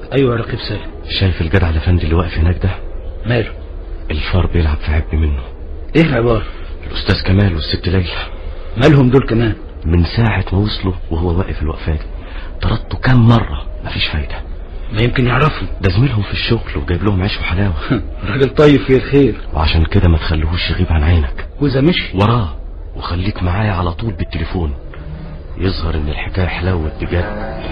ايوه يا رقيب سالم شايف الجدع الافندي اللي واقف هناك ده ماله الفار بيلعب في عبء منه ايه العبارة الاستاذ كمال والست ليلى مالهم دول كمان من ساعة ما وصلوا وهو واقف الوقفة دي طردته كام مرة مفيش فايدة ما يمكن يعرفوا ده زميلهم في الشغل وجايب لهم عيش وحلاوة راجل طيب فيه الخير وعشان كده ما تخليهوش يغيب عن عينك واذا مشي وراه وخليك معايا على طول بالتليفون يظهر ان الحكاية حلاوة بجد